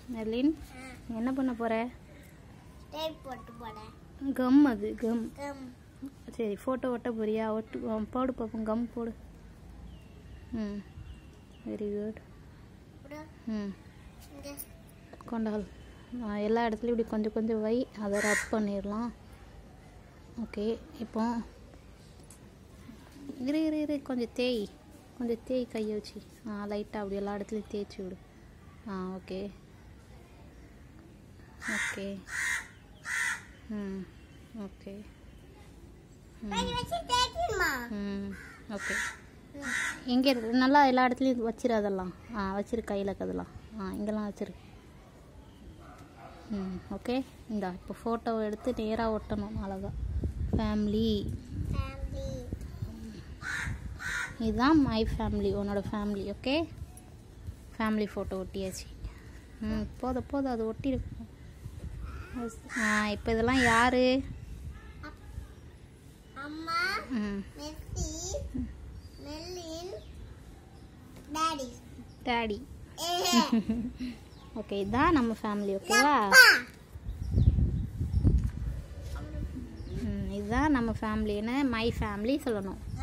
Merlin என்ன பண்ண போற டேப் போட்டு போறேன் கம் அது கம் கம் சரி ஃபோட்டோ ஒட்ட போறியா ஒட்டு ஆ, போடு பார்ப்போம் கம் போடு ம் வெரி குட் கூட ம் இங்க கொண்டால் ஆ, எல்லா இடத்துலையும் இப்படி கொஞ்சம் கொஞ்சம் வை அதை ரப் பண்ணிடலாம் ஓகே இப்போ இரு இரு இரு கொஞ்சம் தேய் கொஞ்சம் தேய் கையை வச்சு ஆ லைட்டாக அப்படி எல்லா இடத்துலையும் தேய்ச்சி விடு ஆ ஓகே ஓகே ம் ஓகே கை வச்சு தேய்க்கணுமா ம் ஓகே எங்கே இருக்கு நல்லா எல்லா இடத்துலையும் வச்சிரு அதெல்லாம் ஆ வச்சிரு கையில் அதெல்லாம் ஆ இங்கெல்லாம் வச்சிரு ம் ஓகே இந்தா இப்போ ஃபோட்டோவை எடுத்து நேராக ஒட்டணும் அழகா ஃபேமிலி ஃபேமிலி இதுதான் மை ஃபேமிலி உன்னோட ஃபேமிலி ஓகே ஃபேமிலி ஃபோட்டோ ஒட்டியாச்சு ம் போதும் போதும் அது ஒட்டிருக்கு ஆ இப்போ இதெல்லாம் யார் அம்மா ம் மெஸ்ஸி மெல்லின் டாடி டேடி ஏ ஓகே இதுதான் நம்ம ஃபேமிலி ஓகேவா அப்பா ம், இதுதான் நம்ம ஃபேமிலின்னு மை ஃபேமிலி சொல்லணும்